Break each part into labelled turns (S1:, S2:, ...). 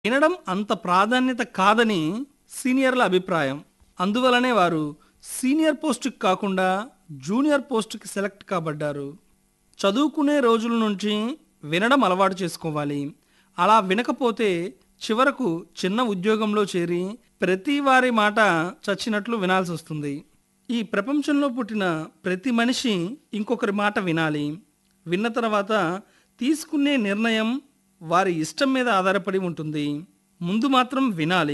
S1: వినడం అంత ప్రాధాన్యత కాదని సీనియర్ల అభిప్రాయం అందువలనే వారు సీనియర్ పోస్టుకి కాకుండా జూనియర్ పోస్టుకి సెలెక్ట్ కాబడ్డారు చదువుకునే రోజుల నుంచి వినడం అలవాటు చేసుకోవాలి అలా వినకపోతే చివరకు చిన్న ఉద్యోగంలో చేరి ప్రతి వారి మాట చచ్చినట్లు వినాల్సి వస్తుంది ఈ ప్రపంచంలో పుట్టిన ప్రతి మనిషి ఇంకొకరి మాట వినాలి విన్న తర్వాత తీసుకునే నిర్ణయం వారి ఇష్టం మీద ఆధారపడి ఉంటుంది ముందు మాత్రం వినాలి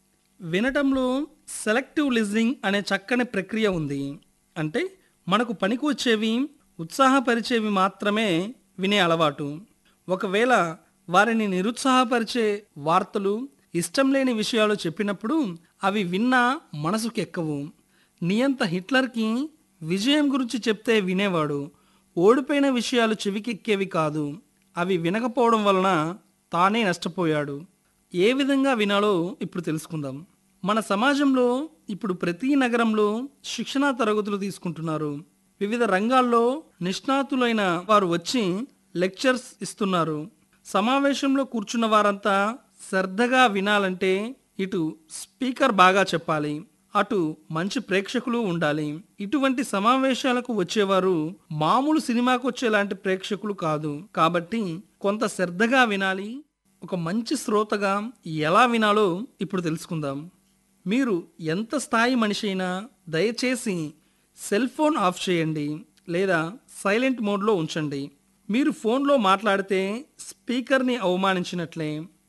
S1: వినటంలో సెలెక్టివ్ లిజనింగ్ అనే చక్కని ప్రక్రియ ఉంది అంటే మనకు పనికి వచ్చేవి ఉత్సాహపరిచేవి మాత్రమే వినే అలవాటు ఒకవేళ వారిని నిరుత్సాహపరిచే వార్తలు ఇష్టం లేని విషయాలు చెప్పినప్పుడు అవి విన్నా మనసుకు ఎక్కవు నియంత హిట్లర్కి విజయం గురించి చెప్తే వినేవాడు ఓడిపోయిన విషయాలు చెవికెక్కేవి కాదు అవి వినకపోవడం వలన తానే నష్టపోయాడు ఏ విధంగా వినాలో ఇప్పుడు తెలుసుకుందాం మన సమాజంలో ఇప్పుడు ప్రతి నగరంలో శిక్షణా తరగతులు తీసుకుంటున్నారు వివిధ రంగాల్లో నిష్ణాతులైన వారు వచ్చి లెక్చర్స్ ఇస్తున్నారు సమావేశంలో కూర్చున్న వారంతా శ్రద్ధగా వినాలంటే ఇటు స్పీకర్ బాగా చెప్పాలి అటు మంచి ప్రేక్షకులు ఉండాలి ఇటువంటి సమావేశాలకు వచ్చేవారు మామూలు సినిమాకు వచ్చేలాంటి ప్రేక్షకులు కాదు కాబట్టి కొంత శ్రద్ధగా వినాలి ఒక మంచి శ్రోతగా ఎలా వినాలో ఇప్పుడు తెలుసుకుందాం మీరు ఎంత స్థాయి మనిషి అయినా దయచేసి సెల్ ఫోన్ ఆఫ్ చేయండి లేదా సైలెంట్ మోడ్లో ఉంచండి మీరు ఫోన్లో మాట్లాడితే స్పీకర్ని అవమానించినట్లే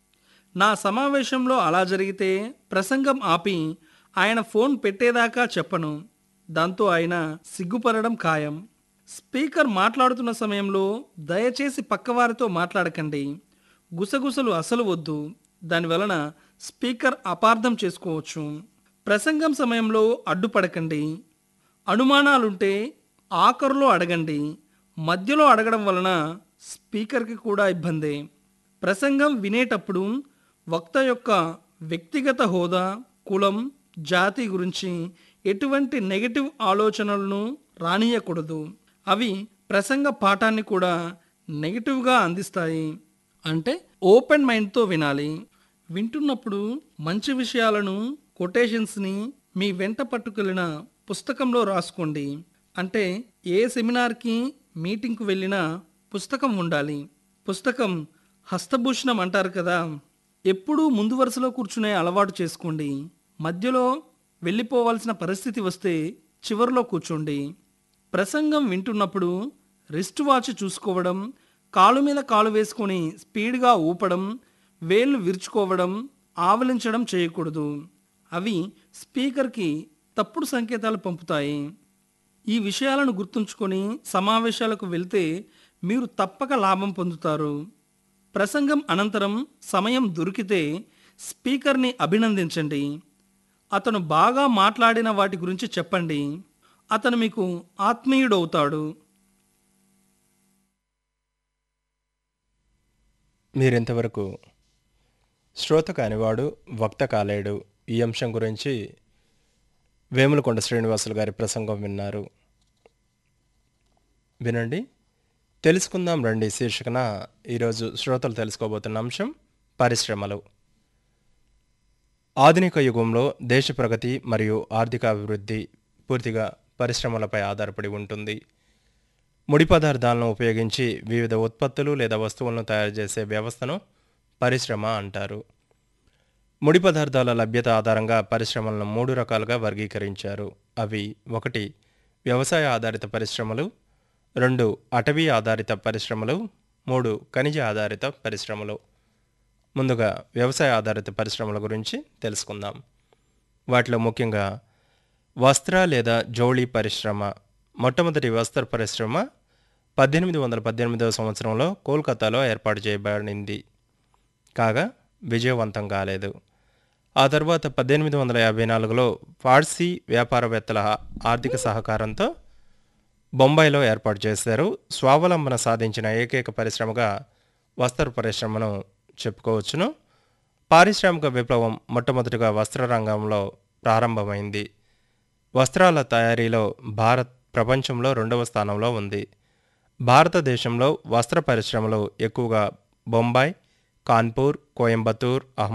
S1: నా సమావేశంలో అలా జరిగితే ప్రసంగం ఆపి ఆయన ఫోన్ పెట్టేదాకా చెప్పను దాంతో ఆయన సిగ్గుపడడం ఖాయం స్పీకర్ మాట్లాడుతున్న సమయంలో దయచేసి పక్కవారితో మాట్లాడకండి గుసగుసలు అసలు వద్దు దానివలన స్పీకర్ అపార్థం చేసుకోవచ్చు ప్రసంగం సమయంలో అడ్డుపడకండి అనుమానాలుంటే ఆఖరులో అడగండి మధ్యలో అడగడం వలన స్పీకర్కి కూడా ఇబ్బందే ప్రసంగం వినేటప్పుడు వక్త యొక్క వ్యక్తిగత హోదా కులం జాతి గురించి ఎటువంటి నెగటివ్ ఆలోచనలను రానియకూడదు అవి ప్రసంగ పాఠాన్ని కూడా నెగటివ్గా అందిస్తాయి అంటే ఓపెన్ మైండ్తో వినాలి వింటున్నప్పుడు మంచి విషయాలను కొటేషన్స్ని మీ వెంట పట్టుకెళ్ళిన పుస్తకంలో రాసుకోండి అంటే ఏ సెమినార్కి మీటింగ్కు వెళ్ళినా పుస్తకం ఉండాలి పుస్తకం హస్తభూషణం అంటారు కదా ఎప్పుడూ ముందు వరుసలో కూర్చునే అలవాటు చేసుకోండి మధ్యలో వెళ్ళిపోవాల్సిన పరిస్థితి వస్తే చివరిలో కూర్చోండి ప్రసంగం వింటున్నప్పుడు రిస్ట్ వాచ్ చూసుకోవడం కాలు మీద కాలు వేసుకొని స్పీడ్గా ఊపడం వేళ్ళు విరుచుకోవడం ఆవలించడం చేయకూడదు అవి స్పీకర్కి తప్పుడు సంకేతాలు పంపుతాయి ఈ విషయాలను గుర్తుంచుకొని సమావేశాలకు వెళ్తే మీరు తప్పక లాభం పొందుతారు ప్రసంగం అనంతరం సమయం దొరికితే స్పీకర్ని అభినందించండి అతను బాగా మాట్లాడిన వాటి గురించి చెప్పండి అతను మీకు ఆత్మీయుడవుతాడు
S2: మీరింతవరకు శ్రోత కానివాడు వక్త కాలేడు ఈ అంశం గురించి వేములకొండ శ్రీనివాసులు గారి ప్రసంగం విన్నారు వినండి తెలుసుకుందాం రండి శీర్షికన ఈరోజు శ్రోతలు తెలుసుకోబోతున్న అంశం పరిశ్రమలు ఆధునిక యుగంలో దేశ ప్రగతి మరియు ఆర్థిక అభివృద్ధి పూర్తిగా పరిశ్రమలపై ఆధారపడి ఉంటుంది ముడి పదార్థాలను ఉపయోగించి వివిధ ఉత్పత్తులు లేదా వస్తువులను తయారు చేసే వ్యవస్థను పరిశ్రమ అంటారు ముడి పదార్థాల లభ్యత ఆధారంగా పరిశ్రమలను మూడు రకాలుగా వర్గీకరించారు అవి ఒకటి వ్యవసాయ ఆధారిత పరిశ్రమలు రెండు అటవీ ఆధారిత పరిశ్రమలు మూడు ఖనిజ ఆధారిత పరిశ్రమలు ముందుగా వ్యవసాయ ఆధారిత పరిశ్రమల గురించి తెలుసుకుందాం వాటిలో ముఖ్యంగా వస్త్ర లేదా జౌళి పరిశ్రమ మొట్టమొదటి వస్త్ర పరిశ్రమ పద్దెనిమిది వందల పద్దెనిమిదవ సంవత్సరంలో కోల్కతాలో ఏర్పాటు చేయబడింది కాగా విజయవంతం కాలేదు ఆ తర్వాత పద్దెనిమిది వందల యాభై నాలుగులో పార్సీ వ్యాపారవేత్తల ఆర్థిక సహకారంతో బొంబాయిలో ఏర్పాటు చేశారు స్వావలంబన సాధించిన ఏకైక పరిశ్రమగా వస్త్ర పరిశ్రమను చెప్పుకోవచ్చును పారిశ్రామిక విప్లవం మొట్టమొదటిగా వస్త్ర రంగంలో ప్రారంభమైంది వస్త్రాల తయారీలో భారత్ ప్రపంచంలో రెండవ స్థానంలో ఉంది భారతదేశంలో వస్త్ర పరిశ్రమలు ఎక్కువగా బొంబాయి కాన్పూర్ కోయంబత్తూర్ అహ్మదాబాద్